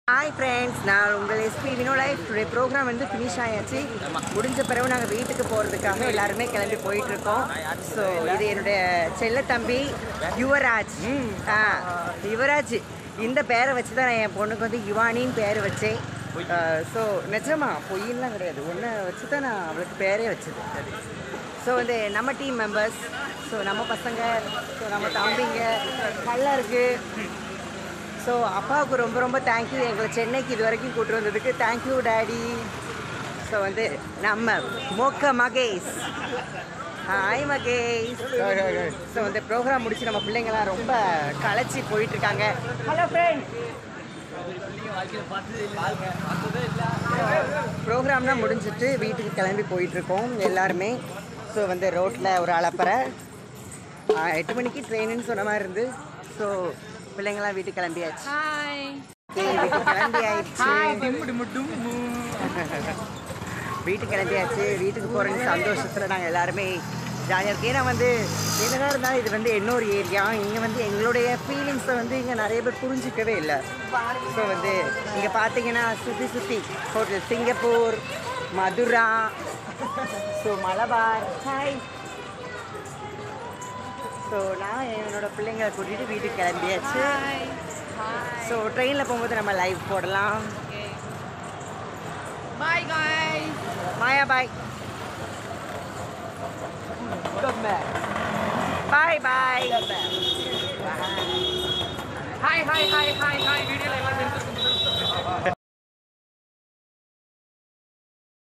hi friends நான் உங்கள் SP Vino life today program வந்து ஃபினிஷ் ஆயாச்சு முடிஞ்ச பிறகு நாங்கள் வீட்டுக்கு போகிறதுக்காக எல்லாருமே கிளம்பி போயிட்டு இருக்கோம் ஸோ இது என்னுடைய செல்ல தம்பி யுவராஜ் ஆ யுவராஜ் இந்த பேரை வச்சு தான் நான் என் பொண்ணுக்கு வந்து யுவானின்னு பேர் வச்சேன் ஸோ நிஜமா பொய்யெல்லாம் கிடையாது ஒன்றை வச்சு தான் நான் அவளுக்கு பேரே வச்சது ஸோ வந்து நம்ம டீம் மெம்பர்ஸ் ஸோ நம்ம பசங்க ஸோ நம்ம தம்பிங்க நல்லா இருக்குது ஸோ அப்பாவுக்கு ரொம்ப ரொம்ப தேங்க்யூ எங்களை சென்னைக்கு இது வரைக்கும் கூட்டு வந்ததுக்கு தேங்க்யூ டேடி ஸோ வந்து நம்ம மோக்க மகேஷ் ஹாய் மகேஷ் ஸோ இந்த ப்ரோக்ராம் முடிச்சு நம்ம பிள்ளைங்களாம் ரொம்ப களைச்சி போயிட்டு இருக்காங்க ஹலோ ஃப்ரெண்ட் ப்ரோக்ராம்லாம் முடிஞ்சிட்டு வீட்டுக்கு கிளம்பி போயிட்டு இருக்கோம் எல்லாருமே ஸோ வந்து ரோட்டில் ஒரு அலப்பறை ஆ, எட்டு மணிக்கு ட்ரெயினுன்னு சொன்ன மாதிரி இருந்து ஸோ பிள்ளைங்களாம் வீட்டுக்கு கிளம்பியாச்சு ஹாய் ஏய், வீட்டுக்கு கிளம்பி ஆயிடுச்சு வீட்டுக்கு கிளம்பியாச்சு வீட்டுக்கு போகிற சந்தோஷத்தில் நாங்கள் எல்லாருமே ஜாலியாக இருக்கோம் ஏன்னா வந்து என்னதான் இருந்தாலும் இது வந்து இன்னொரு ஏரியா இங்கே வந்து எங்களுடைய ஃபீலிங்ஸை வந்து இங்கே நிறைய பேர் புரிஞ்சிக்கவே இல்லை ஸோ வந்து இங்கே பார்த்தீங்கன்னா சுற்றி சுற்றி hotel Singapore Mathura so Malabar hi so நான் என்னோட பிள்ளைங்களை கூட்டிகிட்டு வீட்டுக்கு கிளம்பியாச்சு ஹாய் ஹாய் ஸோ ட்ரெயினில் போகும்போது நம்ம லைவ் போடலாம் bye guys Maya bye bye bye hi hi hi hi hi வீடியோல எல்லாம்